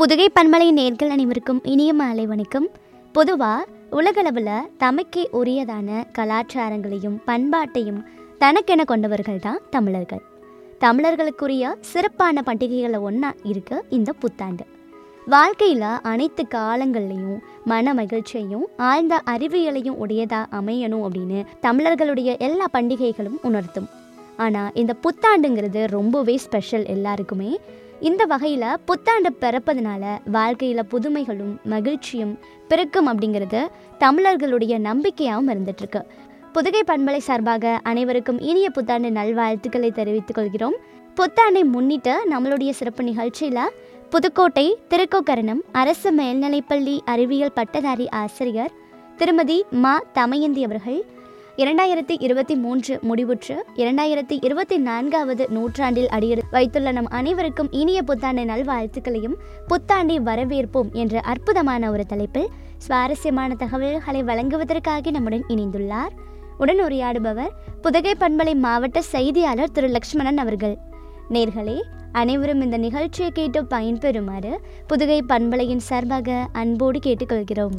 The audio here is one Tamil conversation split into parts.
புதுகை பண்பலை நேர்கள் அனைவருக்கும் இனிய மாலை வணக்கம் பொதுவாக உலகளவில் தமக்கே உரியதான கலாச்சாரங்களையும் பண்பாட்டையும் தனக்கென கொண்டவர்கள் தான் தமிழர்கள் தமிழர்களுக்குரிய சிறப்பான பண்டிகைகளை ஒன்றா இருக்கு இந்த புத்தாண்டு வாழ்க்கையில் அனைத்து காலங்கள்லையும் மன மகிழ்ச்சியையும் ஆழ்ந்த அறிவியலையும் உடையதா அமையணும் அப்படின்னு தமிழர்களுடைய எல்லா பண்டிகைகளும் உணர்த்தும் ஆனால் இந்த புத்தாண்டுங்கிறது ரொம்பவே ஸ்பெஷல் எல்லாருக்குமே இந்த வகையில் புத்தாண்டு பிறப்பதனால வாழ்க்கையில் புதுமைகளும் மகிழ்ச்சியும் பிறக்கும் அப்படிங்கிறது தமிழர்களுடைய நம்பிக்கையாகவும் இருந்துட்டுருக்கு புதுகை பண்பலை சார்பாக அனைவருக்கும் இனிய புத்தாண்டு நல்வாழ்த்துக்களை தெரிவித்துக் கொள்கிறோம் புத்தாண்டை முன்னிட்டு நம்மளுடைய சிறப்பு நிகழ்ச்சியில் புதுக்கோட்டை திருக்கோக்கரணம் அரசு மேல்நிலைப்பள்ளி அறிவியல் பட்டதாரி ஆசிரியர் திருமதி மா தமயந்தி அவர்கள் இரண்டாயிரத்தி இருபத்தி மூன்று முடிவுற்று இரண்டாயிரத்தி இருபத்தி நான்காவது நூற்றாண்டில் அடியெடு வைத்துள்ள நம் அனைவருக்கும் இனிய புத்தாண்டு நல்வாழ்த்துக்களையும் புத்தாண்டை வரவேற்போம் என்ற அற்புதமான ஒரு தலைப்பில் சுவாரஸ்யமான தகவல்களை வழங்குவதற்காக நம்முடன் இணைந்துள்ளார் உடன் உரையாடுபவர் புதுகை பண்பலை மாவட்ட செய்தியாளர் திரு லக்ஷ்மணன் அவர்கள் நேர்களே அனைவரும் இந்த நிகழ்ச்சியை கேட்டு பயன்பெறுமாறு புதுகை பண்பலையின் சார்பாக அன்போடு கேட்டுக்கொள்கிறோம்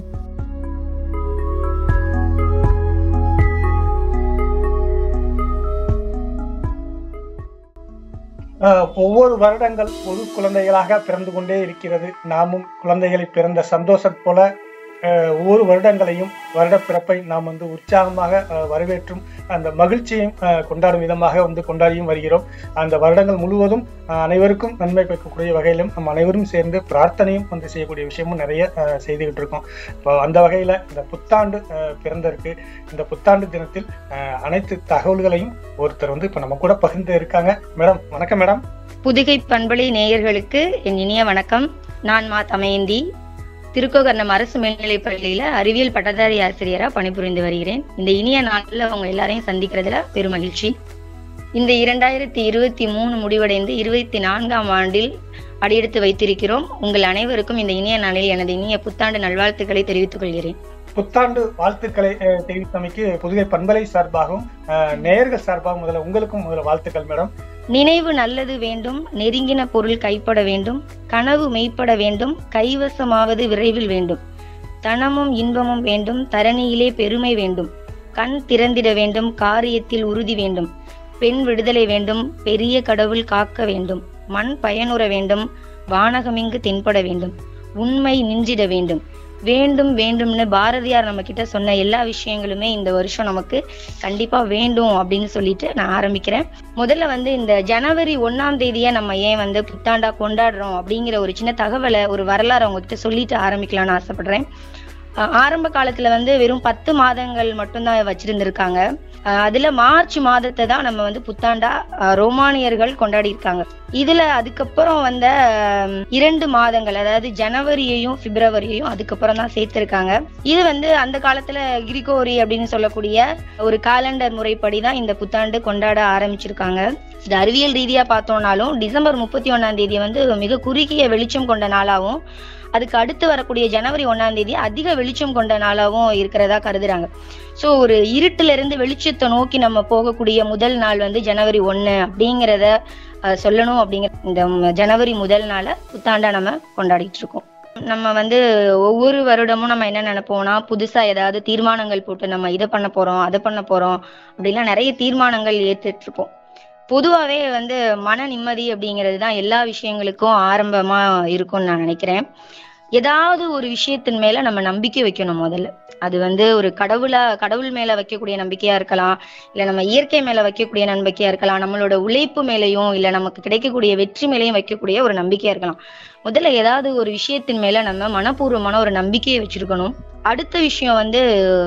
ஆஹ் ஒவ்வொரு வருடங்கள் ஒரு குழந்தைகளாக பிறந்து கொண்டே இருக்கிறது நாமும் குழந்தைகளை பிறந்த சந்தோஷம் போல ஆஹ் ஒவ்வொரு வருடங்களையும் வருட பிறப்பை நாம் வந்து உற்சாகமாக ஆஹ் வரவேற்றும் அந்த மகிழ்ச்சியையும் ஆஹ் கொண்டாடும் விதமாக வந்து கொண்டாடியும் வருகிறோம் அந்த வருடங்கள் முழுவதும் ஆஹ் அனைவருக்கும் நன்மை பயக்கக்கூடிய வகையிலும் நம் அனைவரும் சேர்ந்து பிரார்த்தனையும் வந்து செய்யக்கூடிய விஷயமும் நிறைய ஆஹ் செய்துகிட்டு இருக்கோம் இப்போ அந்த வகையில் இந்த புத்தாண்டு ஆஹ் பிறந்திருக்கு இந்த புத்தாண்டு தினத்தில் ஆஹ் அனைத்து தகவல்களையும் ஒருத்தர் வந்து இப்போ நம்ம கூட பகிர்ந்து இருக்காங்க மேடம் வணக்கம் மேடம் புதுகை பண்பலை நேயர்களுக்கு என் இனிய வணக்கம் நான் மா தமயந்தி திருக்கோகர்ணம் அரசு மேல்நிலைப் பள்ளியில அறிவியல் பட்டதாரி ஆசிரியரா பணிபுரிந்து வருகிறேன் இந்த இனிய நாளில் அவங்க எல்லாரையும் சந்திக்கிறதுல பெரும் மகிழ்ச்சி இந்த இரண்டாயிரத்தி இருபத்தி மூணு முடிவடைந்து இருபத்தி நான்காம் ஆண்டில் அடியெடுத்து வைத்திருக்கிறோம் உங்கள் அனைவருக்கும் இந்த இனிய நாளில் எனது இனிய புத்தாண்டு நல்வாழ்த்துக்களை தெரிவித்துக் கொள்கிறேன் புத்தாண்டு வாழ்த்துக்களை அஹ், தெரிவித்தமைக்கு புதுகை பண்பலை சார்பாகவும் அஹ், நேயர்கள் சார்பாகவும் முதல்ல உங்களுக்கும் முதல்ல வாழ்த்துக்கள் மேடம் நினைவு நல்லது வேண்டும் நெருங்கின பொருள் கைப்பட வேண்டும் கனவு மெய்ப்பட வேண்டும் கைவசமாவது விரைவில் வேண்டும் தனமும் இன்பமும் வேண்டும் தரணியிலே பெருமை வேண்டும் கண் திறந்திட வேண்டும் காரியத்தில் உறுதி வேண்டும் பெண் விடுதலை வேண்டும் பெரிய கடவுள் காக்க வேண்டும் மண் பயனுற வேண்டும் வானகமிங்கு தென்பட வேண்டும் உண்மை நின்றிட வேண்டும் வேண்டும் வேண்டும்னு பாரதியார் நம்ம கிட்ட சொன்ன எல்லா விஷயங்களுமே இந்த வருஷம் நமக்கு கண்டிப்பா வேண்டும் அப்படின்னு சொல்லிட்டு நான் ஆரம்பிக்கிறேன் முதல்ல வந்து இந்த ஜனவரி ஒண்ணாம் தேதியை நம்ம ஏன் வந்து புத்தாண்டா கொண்டாடுறோம் அப்படிங்கிற ஒரு சின்ன தகவலை ஒரு வரலாறு உங்ககிட்ட சொல்லிட்டு ஆரம்பிக்கலாம்னு ஆசைப்படுறேன் அஹ் ஆரம்ப காலத்துல வந்து வெறும் பத்து மாதங்கள் மட்டும்தான் வச்சிருந்திருக்காங்க அஹ் அதுல மார்ச் மாதத்தை தான் நம்ம வந்து புத்தாண்டா அஹ் ரோமானியர்கள் கொண்டாடி இருக்காங்க இதுல அதுக்கப்புறம் வந்த அஹ், இரண்டு மாதங்கள் அதாவது ஜனவரியையும் பிப்ரவரியையும் அதுக்கப்புறம் தான் சேர்த்திருக்காங்க இது வந்து அந்த காலத்துல கிரிகோரி அப்படின்னு சொல்லக்கூடிய ஒரு காலண்டர் முறைப்படி தான் இந்த புத்தாண்டு கொண்டாட ஆரம்பிச்சிருக்காங்க இது அறிவியல் ரீதியா பார்த்தோம்னாலும் டிசம்பர் முப்பத்தி ஒண்ணாம் தேதி வந்து மிக குறுகிய வெளிச்சம் கொண்ட நாளாகவும் அதுக்கு அடுத்து வரக்கூடிய ஜனவரி ஒண்ணாம் தேதி அதிக வெளிச்சம் கொண்ட நாளாகவும் இருக்கிறதா கருதுறாங்க ஸோ ஒரு இருட்டுல இருந்து வெளிச்சத்தை நோக்கி நம்ம போகக்கூடிய முதல் நாள் வந்து ஜனவரி ஒண்ணு அப்படிங்கிறத அஹ், சொல்லணும் அப்படிங்கிற இந்த ம், ஜனவரி முதல் நாளை புத்தாண்டா நம்ம கொண்டாடிட்டு இருக்கோம் நம்ம வந்து ஒவ்வொரு வருடமும் நம்ம என்ன நினைப்போம்னா புதுசா ஏதாவது தீர்மானங்கள் போட்டு நம்ம இதை பண்ண போறோம் அதை பண்ண போறோம் அப்படிலாம் நிறைய தீர்மானங்கள் ஏத்துட்டு இருப்போம் பொதுவாவே வந்து மன நிம்மதி அப்படிங்கிறது தான் எல்லா விஷயங்களுக்கும் ஆரம்பமா இருக்கும்னு நான் நினைக்கிறேன் ஏதாவது ஒரு விஷயத்தின் மேல நம்ம நம்பிக்கை வைக்கணும் முதல்ல அது வந்து ஒரு கடவுளா கடவுள் மேல வைக்கக்கூடிய நம்பிக்கையா இருக்கலாம் இல்ல நம்ம இயற்கை மேல வைக்கக்கூடிய நம்பிக்கையா இருக்கலாம் நம்மளோட உழைப்பு மேலயும் இல்ல நமக்கு கிடைக்கக்கூடிய வெற்றி மேலயும் வைக்கக்கூடிய ஒரு நம்பிக்கையா இருக்கலாம் முதல்ல ஏதாவது ஒரு விஷயத்தின் மேல நம்ம மனப்பூர்வமான ஒரு நம்பிக்கையை வச்சிருக்கணும் அடுத்த விஷயம் வந்து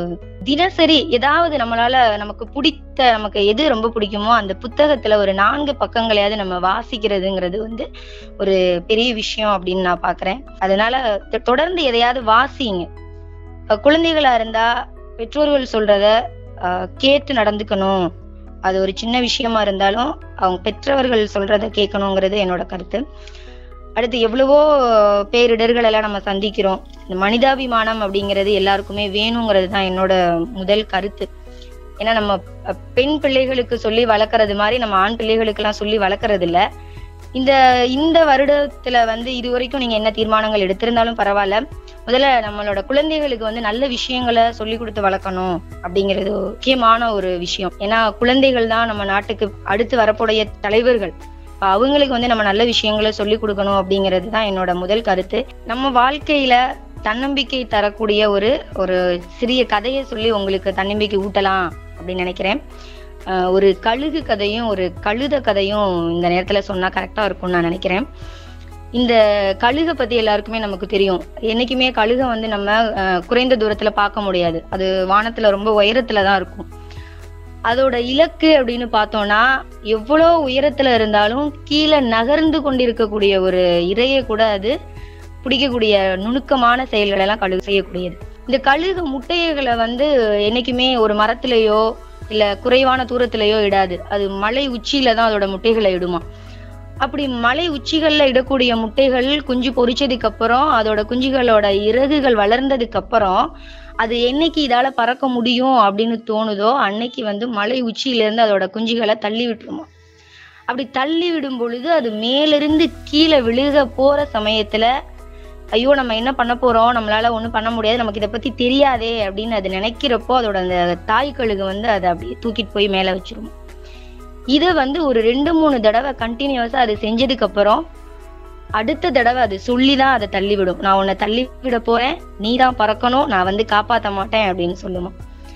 தினசரி ஏதாவது நம்மளால நமக்கு பிடித்த நமக்கு எது ரொம்ப பிடிக்குமோ அந்த புத்தகத்துல ஒரு நான்கு பக்கங்களையாவது நம்ம வாசிக்கிறதுங்கிறது வந்து ஒரு பெரிய விஷயம் அப்படின்னு நான் பாக்குறேன் அதனால தொ- தொடர்ந்து எதையாவது வாசிங்க அஹ் குழந்தைகளா இருந்தா பெற்றோர்கள் சொல்றத அஹ், கேட்டு நடந்துக்கணும் அது ஒரு சின்ன விஷயமா இருந்தாலும் அவங்க பெற்றவர்கள் சொல்றத கேட்கணுங்கிறது என்னோட கருத்து அடுத்து எவ்வளவோ பேரிடர்கள் எல்லாம் நம்ம சந்திக்கிறோம் இந்த மனிதாபிமானம் அப்படிங்கிறது எல்லாருக்குமே வேணுங்கிறது தான் என்னோட முதல் கருத்து ஏன்னா நம்ம அஹ், பெண் பிள்ளைகளுக்கு சொல்லி வளர்க்கறது மாதிரி நம்ம ஆண் பிள்ளைகளுக்கு எல்லாம் சொல்லி வளர்க்கறது இல்ல இந்த இந்த வருடத்துல வந்து இது வரைக்கும் நீங்க என்ன தீர்மானங்கள் எடுத்திருந்தாலும் பரவாயில்ல முதல்ல நம்மளோட குழந்தைகளுக்கு வந்து நல்ல விஷயங்களை சொல்லி கொடுத்து வளர்க்கணும் அப்படிங்கிறது முக்கியமான ஒரு விஷயம் ஏன்னா குழந்தைகள் தான் நம்ம நாட்டுக்கு அடுத்து வரக்கூடிய தலைவர்கள் அப்ப அவங்களுக்கு வந்து நம்ம நல்ல விஷயங்களை சொல்லி கொடுக்கணும் அப்படிங்கிறது தான் என்னோட முதல் கருத்து நம்ம வாழ்க்கையில தன்னம்பிக்கை தரக்கூடிய ஒரு ஒரு சிறிய கதையை சொல்லி உங்களுக்கு தன்னம்பிக்கை ஊட்டலாம் அப்படின்னு நினைக்கிறேன் ஆஹ் ஒரு கழுகு கதையும் ஒரு கழுத கதையும் இந்த நேரத்துல சொன்னா கரெக்டா இருக்கும்னு நான் நினைக்கிறேன் இந்த கழுகை பத்தி எல்லாருக்குமே நமக்கு தெரியும் என்னைக்குமே கழுகை வந்து நம்ம ஆஹ் குறைந்த தூரத்துல பார்க்க முடியாது அது வானத்துல ரொம்ப உயரத்துல தான் இருக்கும் அதோட இலக்கு அப்படின்னு பார்த்தோம்னா எவ்வளோ உயரத்துல இருந்தாலும் கீழே நகர்ந்து கொண்டிருக்கக்கூடிய ஒரு இரையை கூட அது பிடிக்கக்கூடிய நுணுக்கமான செயல்கள் எல்லாம் கழுகு செய்யக்கூடியது இந்த கழுகு முட்டைகளை வந்து என்னைக்குமே ஒரு மரத்திலேயோ இல்ல குறைவான தூரத்திலேயோ இடாது அது மலை உச்சியில தான் அதோட முட்டைகளை இடுமா அப்படி மலை உச்சிகள்ல இடக்கூடிய முட்டைகள் குஞ்சு பொரிச்சதுக்கு அப்புறம் அதோட குஞ்சுகளோட இறகுகள் வளர்ந்ததுக்கு அப்புறம் அது என்னைக்கு இதால பறக்க முடியும் அப்படின்னு தோணுதோ அன்னைக்கு வந்து மலை உச்சியில இருந்து அதோட குஞ்சுகளை தள்ளி விட்டுருமா அப்படி தள்ளி விடும் பொழுது அது மேலிருந்து கீழே விழுக போற சமயத்துல ஐயோ நம்ம என்ன பண்ண போறோம் நம்மளால ஒண்ணும் பண்ண முடியாது நமக்கு இதை பத்தி தெரியாதே அப்படின்னு அது நினைக்கிறப்போ அதோட அந்த தாய் கழுகு வந்து அதை அப்படியே தூக்கிட்டு போய் மேல வச்சிரும் இதை வந்து ஒரு ரெண்டு மூணு தடவை கண்டினியூஸா அது செஞ்சதுக்கு அப்புறம் அடுத்த தடவை அது சொல்லிதான் அதை தள்ளி விடும் நான் உன்னை தள்ளி விட போறேன் நீ தான் பறக்கணும் நான் வந்து காப்பாத்த மாட்டேன் அப்படின்னு சொல்லுமா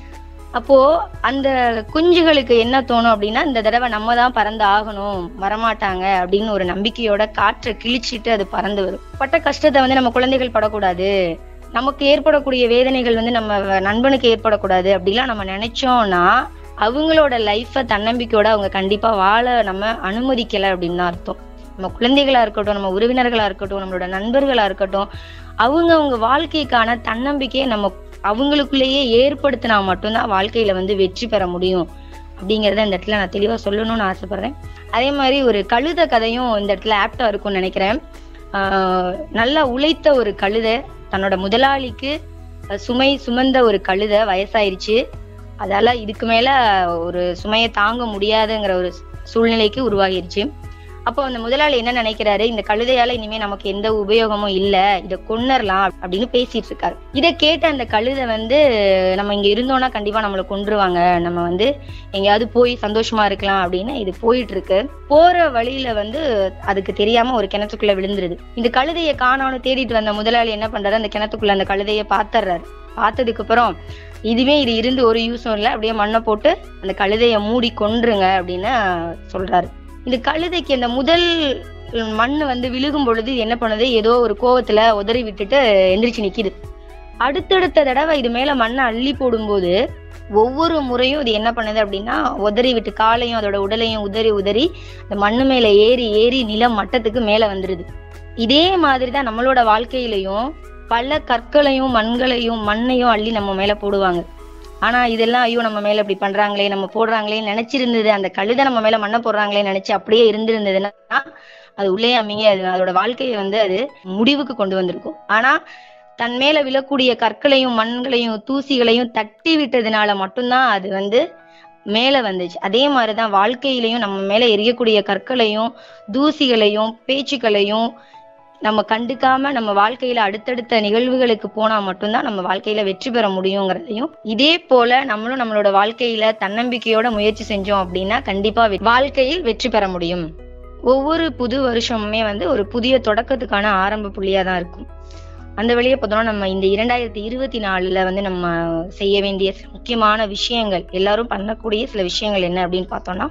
அப்போ அந்த குஞ்சுகளுக்கு என்ன தோணும் அப்படின்னா இந்த தடவை நம்ம தான் பறந்து ஆகணும் வரமாட்டாங்க அப்படின்னு ஒரு நம்பிக்கையோட காற்றை கிழிச்சிட்டு அது பறந்து வரும் பட்ட கஷ்டத்தை வந்து நம்ம குழந்தைகள் படக்கூடாது நமக்கு ஏற்படக்கூடிய வேதனைகள் வந்து நம்ம நண்பனுக்கு ஏற்படக்கூடாது அப்படிலாம் நம்ம நினைச்சோம்னா அவங்களோட லைஃப்பை தன்னம்பிக்கையோட அவங்க கண்டிப்பா வாழ நம்ம அனுமதிக்கல அப்படின்னு தான் அர்த்தம் நம்ம குழந்தைகளா இருக்கட்டும் நம்ம உறவினர்களா இருக்கட்டும் நம்மளோட நண்பர்களா இருக்கட்டும் அவங்க அவங்க வாழ்க்கைக்கான தன்னம்பிக்கையை நம்ம அவங்களுக்குள்ளேயே ஏற்படுத்தினா மட்டும்தான் வாழ்க்கையில வந்து வெற்றி பெற முடியும் அப்படிங்கறத இந்த இடத்துல நான் தெளிவா சொல்லணும்னு ஆசைப்படுறேன் அதே மாதிரி ஒரு கழுத கதையும் இந்த இடத்துல ஆப்டா இருக்கும்னு நினைக்கிறேன் ஆஹ் நல்லா உழைத்த ஒரு கழுதை தன்னோட முதலாளிக்கு அஹ், சுமை சுமந்த ஒரு கழுதை வயசாயிருச்சு அதால இதுக்கு மேல ஒரு சுமையை தாங்க முடியாதுங்கிற ஒரு சூழ்நிலைக்கு உருவாகிருச்சு அப்போ அந்த முதலாளி என்ன நினைக்கிறாரு இந்த கழுதையால இனிமே நமக்கு எந்த உபயோகமும் இல்ல இத கொன்னரலாம் அப்படின்னு பேசிட்டு இருக்காரு இத கேட்ட அந்த கழுதை வந்து நம்ம இங்க இருந்தோம்னா கண்டிப்பா நம்மளை கொன்றுவாங்க நம்ம வந்து எங்கேயாவது போய் சந்தோஷமா இருக்கலாம் அப்படின்னு இது போயிட்டு இருக்கு போற வழியில வந்து அதுக்கு தெரியாம ஒரு கிணத்துக்குள்ள விழுந்துருது இந்த கழுதையை காணோன்னு தேடிட்டு வந்த முதலாளி என்ன பண்றாரு அந்த கிணத்துக்குள்ள அந்த கழுதையை பாத்துறாரு பார்த்ததுக்கு அப்புறம் இதுவே இது இருந்து ஒரு யூஸும் இல்லை அப்படியே மண்ணை போட்டு அந்த கழுதையை மூடி கொன்றுங்க அப்படின்னு சொல்றாரு இந்த கழுதைக்கு அந்த முதல் மண் வந்து விழுகும் பொழுது இது என்ன பண்ணுது ஏதோ ஒரு கோவத்துல உதறி விட்டுட்டு எந்திரிச்சு நிக்குது அடுத்தடுத்த தடவை இது மேல மண்ணை அள்ளி போடும்போது ஒவ்வொரு முறையும் இது என்ன பண்ணுது அப்படின்னா உதறி விட்டு காலையும் அதோட உடலையும் உதறி உதறி அந்த மண்ணு மேல ஏறி ஏறி நிலம் மட்டத்துக்கு மேல வந்துருது இதே மாதிரிதான் நம்மளோட வாழ்க்கையிலையும் பல கற்களையும் மண்களையும் மண்ணையும் அள்ளி நம்ம மேல போடுவாங்க ஆனா இதெல்லாம் ஐயோ நம்ம மேல இப்படி பண்றாங்களே நம்ம போடுறாங்களே நினைச்சிருந்தது அந்த கழுதை நம்ம மேல மண்ணை போடுறாங்களே நினைச்சு அப்படியே இருந்திருந்ததுன்னா அது உள்ளே அமைங்க அது அதோட வாழ்க்கையை வந்து அது முடிவுக்கு கொண்டு வந்திருக்கும் ஆனா தன் மேல விழக்கூடிய கற்களையும் மண்களையும் தூசிகளையும் தட்டி விட்டதுனால மட்டும்தான் அது வந்து மேல வந்துச்சு அதே மாதிரிதான் வாழ்க்கையிலையும் நம்ம மேல எரியக்கூடிய கற்களையும் தூசிகளையும் பேச்சுக்களையும் நம்ம கண்டுக்காம நம்ம வாழ்க்கையில அடுத்தடுத்த நிகழ்வுகளுக்கு போனா மட்டும்தான் நம்ம வாழ்க்கையில வெற்றி பெற முடியுங்கிறதையும் இதே போல நம்மளும் நம்மளோட வாழ்க்கையில தன்னம்பிக்கையோட முயற்சி செஞ்சோம் அப்படின்னா கண்டிப்பா வெ- வாழ்க்கையில் வெற்றி பெற முடியும் ஒவ்வொரு புது வருஷமுமே வந்து ஒரு புதிய தொடக்கத்துக்கான ஆரம்ப புள்ளியா தான் இருக்கும் அந்த வழியே பார்த்தோம்னா நம்ம இந்த இரண்டாயிரத்தி இருபத்தி நாலுல வந்து நம்ம செய்ய வேண்டிய சில முக்கியமான விஷயங்கள் எல்லாரும் பண்ணக்கூடிய சில விஷயங்கள் என்ன அப்படின்னு பார்த்தோம்னா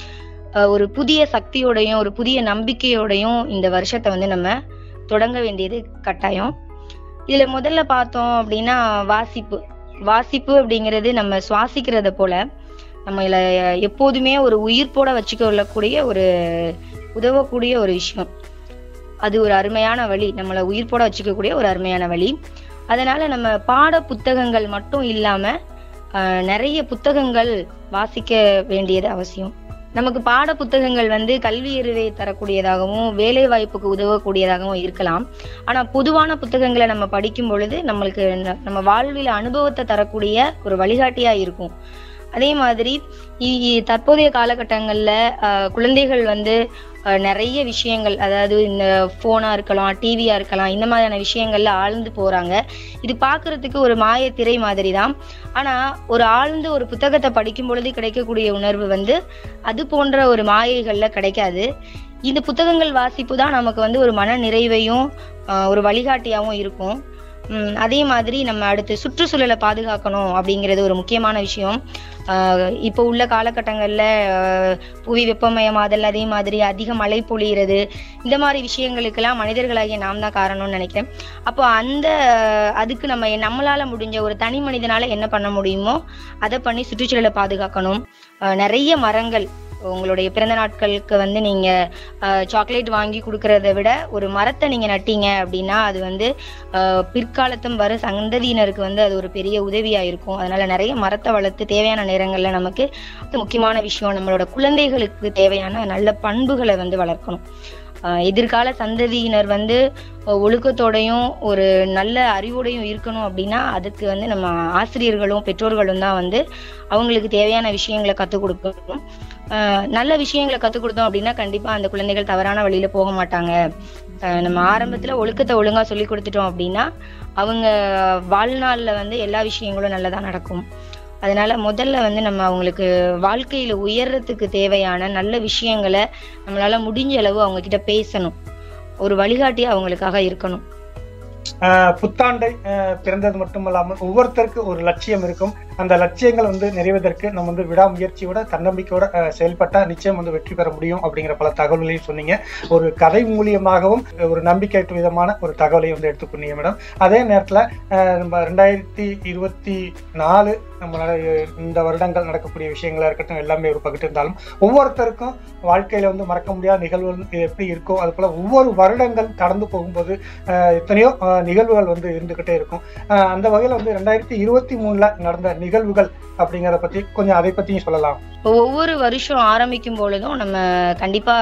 அஹ் ஒரு புதிய சக்தியோடையும் ஒரு புதிய நம்பிக்கையோடையும் இந்த வருஷத்தை வந்து நம்ம தொடங்க வேண்டியது கட்டாயம் இதுல முதல்ல பார்த்தோம் அப்படின்னா வாசிப்பு வாசிப்பு அப்படிங்கிறது நம்ம சுவாசிக்கிறத போல நம்ம இதுல எப்போதுமே ஒரு உயிர்ப்போட வச்சுக்கொள்ளக்கூடிய ஒரு உதவக்கூடிய ஒரு விஷயம் அது ஒரு அருமையான வழி நம்மளை உயிர்ப்போட வச்சுக்கக்கூடிய ஒரு அருமையான வழி அதனால நம்ம பாட புத்தகங்கள் மட்டும் இல்லாம ஆஹ், நிறைய புத்தகங்கள் வாசிக்க வேண்டியது அவசியம் நமக்கு பாட புத்தகங்கள் வந்து கல்வி அறிவை தரக்கூடியதாகவும் வேலை வாய்ப்புக்கு உதவக்கூடியதாகவும் இருக்கலாம் ஆனா பொதுவான புத்தகங்களை நம்ம படிக்கும் பொழுது நம்மளுக்கு ந- நம்ம வாழ்வில அனுபவத்தை தரக்கூடிய ஒரு வழிகாட்டியா இருக்கும் அதே மாதிரி இ- இ- தற்போதைய காலகட்டங்கள்ல ஆஹ், குழந்தைகள் வந்து அஹ், நிறைய விஷயங்கள் அதாவது இந்த ஃபோனா இருக்கலாம் டிவியா இருக்கலாம் இந்த மாதிரியான விஷயங்கள்ல ஆழ்ந்து போறாங்க இது பார்க்கிறதுக்கு ஒரு மாய திரை மாதிரி தான் ஆனா ஒரு ஆழ்ந்து ஒரு புத்தகத்தை படிக்கும் பொழுது கிடைக்கக்கூடிய உணர்வு வந்து அது போன்ற ஒரு மாயைகள்ல கிடைக்காது இந்த புத்தகங்கள் வாசிப்பு தான் நமக்கு வந்து ஒரு மன நிறைவையும் ஆஹ், ஒரு வழிகாட்டியாவும் இருக்கும் உம் அதே மாதிரி நம்ம அடுத்து சுற்றுச்சூழலை பாதுகாக்கணும் அப்படிங்கிறது ஒரு முக்கியமான விஷயம் ஆஹ் இப்போ உள்ள காலகட்டங்கள்ல ஆஹ் புவி வெப்பமயமாதல் அதே மாதிரி அதிக மழை பொழியிறது இந்த மாதிரி விஷயங்களுக்கெல்லாம் மனிதர்களாகிய நாம் தான் காரணம்னு நினைக்கிறேன் அப்போ அந்த அதுக்கு நம்ம நம்மளால முடிஞ்ச ஒரு தனி மனிதனால என்ன பண்ண முடியுமோ அதை பண்ணி சுற்றுச்சூழலை பாதுகாக்கணும் ஆஹ் நிறைய மரங்கள் உங்களுடைய பிறந்த நாட்களுக்கு வந்து நீங்க சாக்லேட் வாங்கி கொடுக்கறத விட ஒரு மரத்தை நீங்க நட்டீங்க அப்படின்னா அது வந்து ஆஹ் பிற்காலத்தும் வரும் சந்ததியினருக்கு வந்து அது ஒரு பெரிய உதவியா இருக்கும் அதனால நிறைய மரத்தை வளர்த்து தேவையான நேரங்கள்ல நமக்கு அது முக்கியமான விஷயம் நம்மளோட குழந்தைகளுக்கு தேவையான நல்ல பண்புகளை வந்து வளர்க்கணும் ஆஹ் எதிர்கால சந்ததியினர் வந்து அஹ் ஒழுக்கத்தோடையும் ஒரு நல்ல அறிவோடையும் இருக்கணும் அப்படின்னா அதுக்கு வந்து நம்ம ஆசிரியர்களும் பெற்றோர்களும் தான் வந்து அவங்களுக்கு தேவையான விஷயங்களை கற்றுக் கொடுக்கணும் ஆஹ் நல்ல விஷயங்களை கற்றுக் கொடுத்தோம் அப்படின்னா கண்டிப்பா அந்த குழந்தைகள் தவறான வழியில போக மாட்டாங்க ஆஹ் நம்ம ஆரம்பத்துல ஒழுக்கத்தை ஒழுங்கா சொல்லி கொடுத்துட்டோம் அப்படின்னா அவங்க வாழ்நாள்ல வந்து எல்லா விஷயங்களும் நல்லதா நடக்கும் அதனால முதல்ல வந்து நம்ம அவங்களுக்கு வாழ்க்கையில உயர்றதுக்கு தேவையான நல்ல விஷயங்களை நம்மளால முடிஞ்ச அளவு அவங்க கிட்ட பேசணும் ஒரு வழிகாட்டியா அவங்களுக்காக இருக்கணும் ஆஹ் புத்தாண்டை ஆஹ் பிறந்தது மட்டுமல்லாமல் ஒவ்வொருத்தருக்கு ஒரு லட்சியம் இருக்கும் அந்த லட்சியங்கள் வந்து நிறைவதற்கு நம்ம வந்து விடாமுயற்சியோட தன்னம்பிக்கையோட ஆஹ் செயல்பட்டா நிச்சயம் வந்து வெற்றி பெற முடியும் அப்படிங்கிற பல தகவல்களையும் சொன்னீங்க ஒரு கதை மூலியமாகவும் ஒரு நம்பிக்கையற்ற விதமான ஒரு தகவலையும் வந்து எடுத்துக்கொண்டீங்க மேடம் அதே நேரத்துல ஆஹ் நம்ம ரெண்டாயிரத்தி இருபத்தி நாலு நம்ம நட- இந்த வருடங்கள் நடக்கக்கூடிய விஷயங்களா இருக்கட்டும் எல்லாமே ஒரு பகிட்டு இருந்தாலும் ஒவ்வொருத்தருக்கும் வாழ்க்கையில வந்து மறக்க முடியாத நிகழ்வுகள் இது எப்படி இருக்கோ அது போல ஒவ்வொரு வருடங்கள் கடந்து போகும்போது ஆஹ் எத்தனையோ ஆஹ் நிகழ்வுகள் வந்து இருந்துகிட்டே இருக்கும் ஆஹ் அந்த வகையில வந்து ரெண்டாயிரத்தி இருபத்தி மூணுல நடந்த நிகழ்வுகள் அப்படிங்கறத பத்தி கொஞ்சம் அதை பத்தியும் சொல்லலாம் ஒவ்வொரு வருஷம் ஆரம்பிக்கும் பொழுதும் நம்ம கண்டிப்பா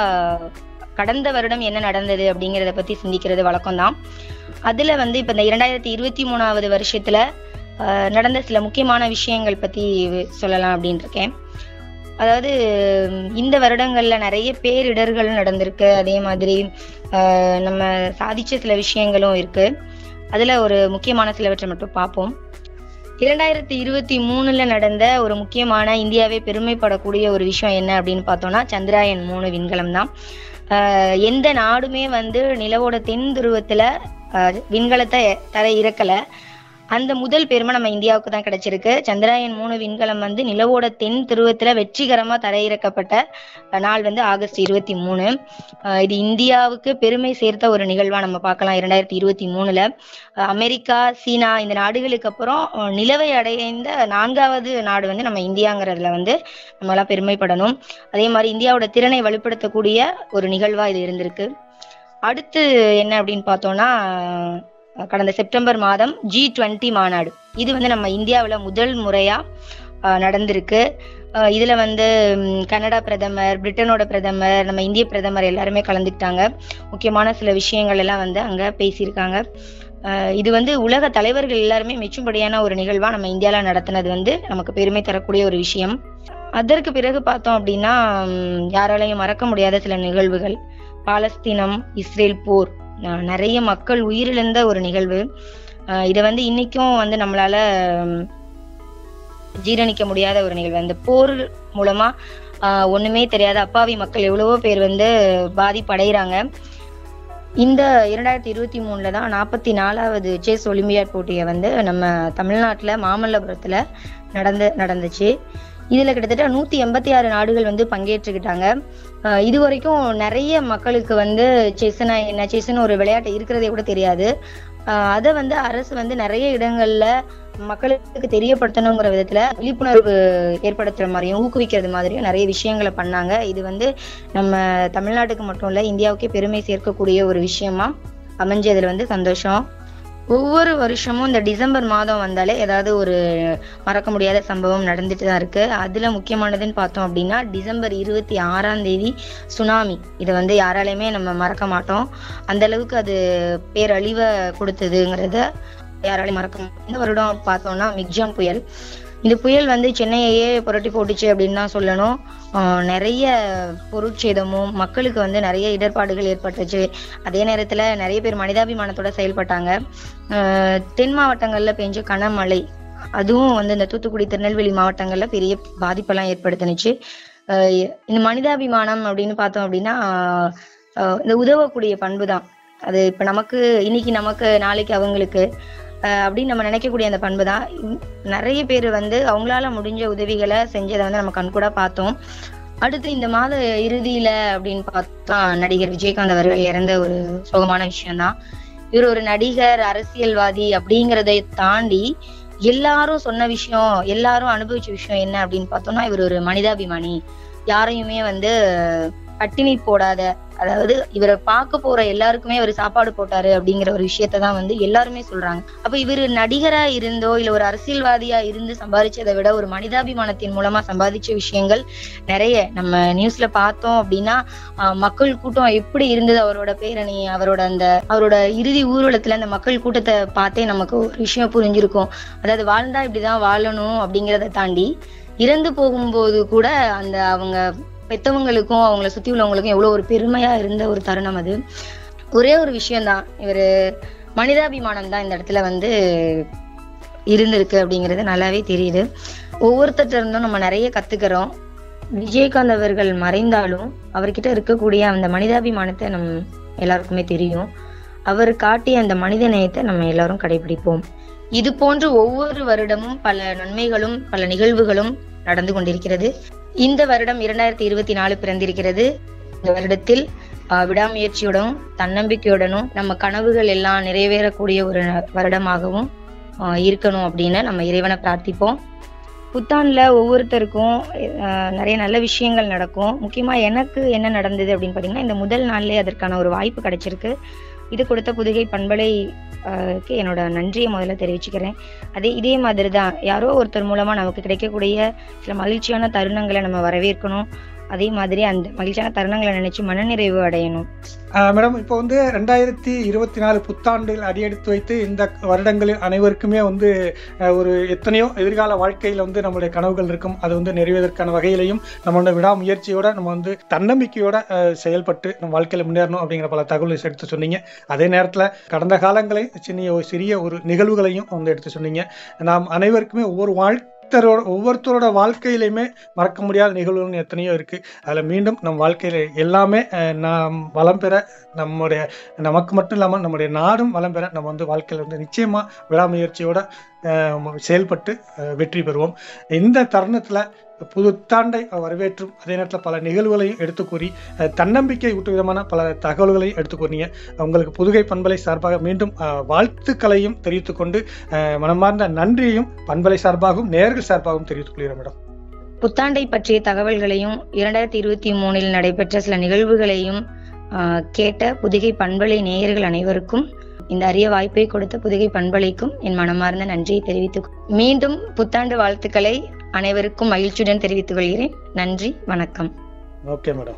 கடந்த வருடம் என்ன நடந்தது அப்படிங்கறத பத்தி சிந்திக்கிறது வழக்கம்தான் அதுல வந்து இப்ப இந்த இரண்டாயிரத்தி இருபத்தி மூணாவது வருஷத்துல ஆஹ், நடந்த சில முக்கியமான விஷயங்கள் பத்தி சொல்லலாம் அப்படின்னு இருக்கேன் அதாவது உம், இந்த வருடங்கள்ல நிறைய பேரிடர்கள் நடந்திருக்கு அதே மாதிரி ஆஹ், நம்ம சாதிச்ச சில விஷயங்களும் இருக்கு அதுல ஒரு முக்கியமான சிலவற்றை மட்டும் பார்ப்போம் இரண்டாயிரத்தி இருபத்தி மூணுல நடந்த ஒரு முக்கியமான இந்தியாவே பெருமைப்படக்கூடிய ஒரு விஷயம் என்ன அப்படின்னு பார்த்தோம்னா சந்திராயன் மூணு விண்கலம் தான் ஆஹ் எந்த நாடுமே வந்து நிலவோட தென் துருவத்துல ஆஹ் விண்கலத்தை தர இறக்கல அந்த முதல் பெருமை நம்ம இந்தியாவுக்கு தான் கிடைச்சிருக்கு சந்திராயன் மூணு விண்கலம் வந்து நிலவோட தென் துருவத்துல வெற்றிகரமா தரையிறக்கப்பட்ட நாள் வந்து ஆகஸ்ட் இருபத்தி மூணு ஆஹ் இது இந்தியாவுக்கு பெருமை சேர்த்த ஒரு நிகழ்வா நம்ம பார்க்கலாம் இரண்டாயிரத்தி இருபத்தி மூணுல அஹ் அமெரிக்கா சீனா இந்த நாடுகளுக்கு அப்புறம் அஹ் நிலவை அடைந்த நான்காவது நாடு வந்து நம்ம இந்தியாங்கிறதுல வந்து நம்ம எல்லாம் பெருமைப்படணும் அதே மாதிரி இந்தியாவோட திறனை வலுப்படுத்தக்கூடிய ஒரு நிகழ்வா இது இருந்திருக்கு அடுத்து என்ன அப்படின்னு பார்த்தோம்னா அஹ் கடந்த செப்டம்பர் மாதம் ஜி டுவெண்ட்டி மாநாடு இது வந்து நம்ம இந்தியாவுல முதல் முறையா அஹ் நடந்திருக்கு அஹ் இதுல வந்து ம், கனடா பிரதமர் பிரிட்டனோட பிரதமர் நம்ம இந்திய பிரதமர் எல்லாருமே கலந்துக்கிட்டாங்க முக்கியமான சில விஷயங்கள் எல்லாம் வந்து அங்க பேசியிருக்காங்க அஹ் இது வந்து உலக தலைவர்கள் எல்லாருமே மெச்சும்படியான ஒரு நிகழ்வா நம்ம இந்தியால நடத்தினது வந்து நமக்கு பெருமை தரக்கூடிய ஒரு விஷயம் அதற்கு பிறகு பார்த்தோம் அப்படின்னா ம், யாராலையும் மறக்க முடியாத சில நிகழ்வுகள் பாலஸ்தீனம் இஸ்ரேல் போர் அஹ் நிறைய மக்கள் உயிரிழந்த ஒரு நிகழ்வு அஹ் இதை வந்து இன்னைக்கும் வந்து நம்மளால ம், ஜீரணிக்க முடியாத ஒரு நிகழ்வு அந்த போர் மூலமா ஆஹ் ஒண்ணுமே தெரியாத அப்பாவி மக்கள் எவ்வளவோ பேர் வந்து பாதிப்படைகிறாங்க இந்த இரண்டாயிரத்தி இருபத்தி மூணுல தான் நாற்பத்தி நாலாவது செஸ் ஒலிம்பியாட் போட்டியை வந்து நம்ம தமிழ்நாட்டுல மாமல்லபுரத்துல நடந்து நடந்துச்சு இதுல கிட்டத்தட்ட நூத்தி எண்பத்தி ஆறு நாடுகள் வந்து பங்கேற்றுக்கிட்டாங்க ஆஹ் இது வரைக்கும் நிறைய மக்களுக்கு வந்து செஸ்னா என்ன செஸ்ன்னு ஒரு விளையாட்டு இருக்கிறதே கூட தெரியாது ஆஹ் அதை வந்து அரசு வந்து நிறைய இடங்கள்ல மக்களுக்கு தெரியப்படுத்தணுங்கிற விதத்துல விழிப்புணர்வு ஏற்படுத்துற மாதிரியும் ஊக்குவிக்கிறது மாதிரியும் நிறைய விஷயங்களை பண்ணாங்க இது வந்து நம்ம தமிழ்நாட்டுக்கு மட்டும் இல்ல இந்தியாவுக்கே பெருமை சேர்க்கக்கூடிய ஒரு விஷயமா அமைஞ்சதுல வந்து சந்தோஷம் ஒவ்வொரு வருஷமும் இந்த டிசம்பர் மாதம் வந்தாலே ஏதாவது ஒரு மறக்க முடியாத சம்பவம் நடந்துட்டு தான் இருக்கு அதுல முக்கியமானதுன்னு பார்த்தோம் அப்படின்னா டிசம்பர் இருபத்தி ஆறாம் தேதி சுனாமி இதை வந்து யாராலையுமே நம்ம மறக்க மாட்டோம் அந்த அளவுக்கு அது பேரழிவை கொடுத்ததுங்கிறத யாராலையும் மறக்க மாட்டோம் இந்த வருடம் பார்த்தோம்னா மிக்ஜாம் புயல் இந்த புயல் வந்து சென்னையையே புரட்டி போட்டுச்சு அப்படின்னு தான் சொல்லணும் ஆஹ் நிறைய பொருட்சேதமும் மக்களுக்கு வந்து நிறைய இடர்பாடுகள் ஏற்பட்டுச்சு அதே நேரத்துல நிறைய பேர் மனிதாபிமானத்தோட செயல்பட்டாங்க ஆஹ் தென் மாவட்டங்கள்ல பெஞ்ச கனமழை அதுவும் வந்து இந்த தூத்துக்குடி திருநெல்வேலி மாவட்டங்கள்ல பெரிய பாதிப்பெல்லாம் ஏற்படுத்துனுச்சு ஆஹ் இந்த மனிதாபிமானம் அப்படின்னு பார்த்தோம் அப்படின்னா ஆஹ் இந்த உதவக்கூடிய பண்பு தான் அது இப்ப நமக்கு இன்னைக்கு நமக்கு நாளைக்கு அவங்களுக்கு ஆஹ் அப்படின்னு நம்ம நினைக்கக்கூடிய அந்த பண்பு தான் நிறைய பேர் வந்து அவங்களால முடிஞ்ச உதவிகளை செஞ்சதை வந்து நம்ம கண்கூடா பார்த்தோம் அடுத்து இந்த மாத இறுதியில அப்படின்னு பார்த்தா நடிகர் விஜயகாந்த் அவர்கள் இறந்த ஒரு சோகமான விஷயம்தான் இவர் ஒரு நடிகர் அரசியல்வாதி அப்படிங்கிறதை தாண்டி எல்லாரும் சொன்ன விஷயம் எல்லாரும் அனுபவிச்ச விஷயம் என்ன அப்படின்னு பார்த்தோம்னா இவர் ஒரு மனிதாபிமானி யாரையுமே வந்து பட்டினி போடாத அதாவது இவரை பார்க்க போற எல்லாருக்குமே அவர் சாப்பாடு போட்டாரு அப்படிங்கிற ஒரு விஷயத்த தான் வந்து எல்லாருமே சொல்றாங்க அப்ப இவர் நடிகரா இருந்தோ இல்ல ஒரு அரசியல்வாதியா இருந்து சம்பாதிச்சதை விட ஒரு மனிதாபிமானத்தின் மூலமா சம்பாதிச்ச விஷயங்கள் நிறைய நம்ம நியூஸ்ல பார்த்தோம் அப்படின்னா ஆஹ் மக்கள் கூட்டம் எப்படி இருந்தது அவரோட பேரணி அவரோட அந்த அவரோட இறுதி ஊர்வலத்துல அந்த மக்கள் கூட்டத்தை பார்த்தே நமக்கு ஒரு விஷயம் புரிஞ்சிருக்கும் அதாவது வாழ்ந்தா இப்படிதான் வாழணும் அப்படிங்கிறத தாண்டி இறந்து போகும்போது கூட அந்த அவங்க பெத்தவங்களுக்கும் அவங்கள சுத்தி உள்ளவங்களுக்கும் எவ்வளவு ஒரு பெருமையா இருந்த ஒரு தருணம் அது ஒரே ஒரு விஷயம்தான் இவரு மனிதாபிமானம் தான் இந்த இடத்துல வந்து இருந்திருக்கு அப்படிங்கிறது நல்லாவே தெரியுது ஒவ்வொருத்தர்ட்ட இருந்தும் நம்ம நிறைய கத்துக்கிறோம் விஜயகாந்த் அவர்கள் மறைந்தாலும் அவர்கிட்ட இருக்கக்கூடிய அந்த மனிதாபிமானத்தை நம் எல்லாருக்குமே தெரியும் அவர் காட்டிய அந்த மனித நேயத்தை நம்ம எல்லாரும் கடைபிடிப்போம் இது போன்று ஒவ்வொரு வருடமும் பல நன்மைகளும் பல நிகழ்வுகளும் நடந்து கொண்டிருக்கிறது இந்த வருடம் இரண்டாயிரத்தி இருபத்தி நாலு பிறந்திருக்கிறது இந்த வருடத்தில் ஆஹ், விடாமுயற்சியுடனும் தன்னம்பிக்கையுடனும் நம்ம கனவுகள் எல்லாம் நிறைவேறக்கூடிய ஒரு வருடமாகவும் ஆஹ், இருக்கணும் அப்படின்னு நம்ம இறைவனை பிரார்த்திப்போம் புத்தாண்டுல ஒவ்வொருத்தருக்கும் ஆஹ், நிறைய நல்ல விஷயங்கள் நடக்கும் முக்கியமா எனக்கு என்ன நடந்தது அப்படின்னு பாத்தீங்கன்னா இந்த முதல் நாள்லயே அதற்கான ஒரு வாய்ப்பு கிடைச்சிருக்கு இது கொடுத்த புதுகை பண்பலை ஆஹ், க்கு என்னோட நன்றியை முதல்ல தெரிவிச்சுக்கிறேன் அதே இதே மாதிரி தான் யாரோ ஒருத்தர் மூலமா நமக்கு கிடைக்கக்கூடிய சில மகிழ்ச்சியான தருணங்களை நம்ம வரவேற்கணும் அதே மாதிரி அந்த மகிழ்ச்சியான தருணங்களை நினைச்சு மனநிறைவு அடையணும் ஆஹ் மேடம் இப்போ வந்து ரெண்டாயிரத்தி இருபத்தி நாலு புத்தாண்டில் அடியெடுத்து வைத்து இந்த வருடங்களில் அனைவருக்குமே வந்து ஆஹ் ஒரு எத்தனையோ எதிர்கால வாழ்க்கையில் வந்து நம்மளுடைய கனவுகள் இருக்கும் அது வந்து நிறைவேறதற்கான வகையிலையும் நம்மளோட விடாமுயற்சியோட நம்ம வந்து தன்னம்பிக்கையோட ஆஹ் செயல்பட்டு நம்ம வாழ்க்கையில் முன்னேறணும் அப்படிங்கிற பல தகவலை எடுத்து சொன்னீங்க அதே நேரத்தில் கடந்த காலங்களை சின்ன ஒரு சிறிய ஒரு நிகழ்வுகளையும் வந்து எடுத்து சொன்னீங்க நாம் அனைவருக்குமே ஒவ்வொரு வாழ்த்தரோட ஒவ்வொருத்தரோட வாழ்க்கையிலையுமே மறக்க முடியாத நிகழ்வுகள் எத்தனையோ இருக்கு அதில் மீண்டும் நம் வாழ்க்கையில் எல்லாமே அஹ், நாம் வளம் பெற நம்முடைய நமக்கு மட்டும் இல்லாமல் நம்முடைய நாடும் வளம் பெற நம்ம வந்து வாழ்க்கையில் வந்து நிச்சயமாக விடாமுயற்சியோட அஹ், செயல்பட்டு அஹ், வெற்றி பெறுவோம் இந்த தருணத்தில் புத்தாண்டை வரவேற்றும் அதே நேரத்தில் பல நிகழ்வுகளையும் எடுத்து கூறி அஹ், தன்னம்பிக்கை ஊட்டும் விதமான பல தகவல்களையும் எடுத்து கூறினீங்க உங்களுக்கு புதுகை பண்பலை சார்பாக மீண்டும் அஹ், வாழ்த்துக்களையும் தெரிவித்துக் கொண்டு அஹ், மனமார்ந்த நன்றியையும் பண்பலை சார்பாகவும் நேர்கள் சார்பாகவும் தெரிவித்துக் கொள்கிறேன் மேடம் புத்தாண்டை பற்றிய தகவல்களையும் இரண்டாயிரத்தி இருபத்தி மூணில் நடைபெற்ற சில நிகழ்வுகளையும் ஆஹ், கேட்ட புதுகை பண்பலை நேயர்கள் அனைவருக்கும் இந்த அரிய வாய்ப்பை கொடுத்த புதுகை பண்பலைக்கும் என் மனமார்ந்த நன்றியை தெரிவித்துக் கொள்- மீண்டும் புத்தாண்டு வாழ்த்துக்களை அனைவருக்கும் மகிழ்ச்சியுடன் தெரிவித்துக் கொள்கிறேன் நன்றி வணக்கம் ஓகே மேடம்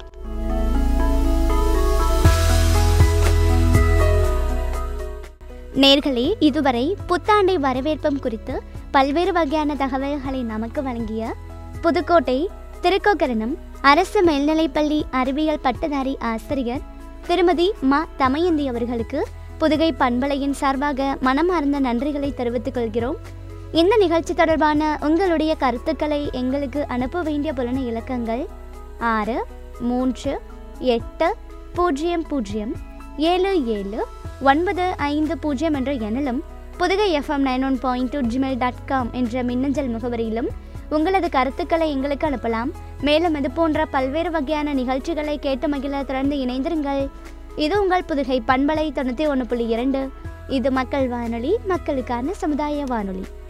நேர்களே இதுவரை புத்தாண்டை வரவேற்பம் குறித்து பல்வேறு வகையான தகவல்களை நமக்கு வழங்கிய புதுக்கோட்டை திருக்கோகரணம் அரசு மேல்நிலைப்பள்ளி அறிவியல் பட்டதாரி ஆசிரியர் திருமதி மா தமயந்தி அவர்களுக்கு புதுகை பண்பலையின் சார்பாக மனமார்ந்த நன்றிகளை தெரிவித்துக் கொள்கிறோம் இந்த நிகழ்ச்சி தொடர்பான உங்களுடைய கருத்துக்களை எங்களுக்கு அனுப்ப வேண்டிய புலன இலக்கங்கள் ஆறு மூன்று எட்டு பூஜ்ஜியம் பூஜ்ஜியம் ஏழு ஏழு ஒன்பது ஐந்து பூஜ்ஜியம் என்ற எண்ணிலும் Pudugai FM nine one point two Gmail dot com என்ற மின்னஞ்சல் முகவரியிலும் உங்களது கருத்துக்களை எங்களுக்கு அனுப்பலாம் மேலும் இது போன்ற பல்வேறு வகையான நிகழ்ச்சிகளை கேட்டு மகிழ தொடர்ந்து இணைந்திருங்கள் இது உங்கள் புதுகை பண்பலை தொண்ணூற்றி ஒன்று புள்ளி இரண்டு இது மக்கள் வானொலி மக்களுக்கான சமுதாய வானொலி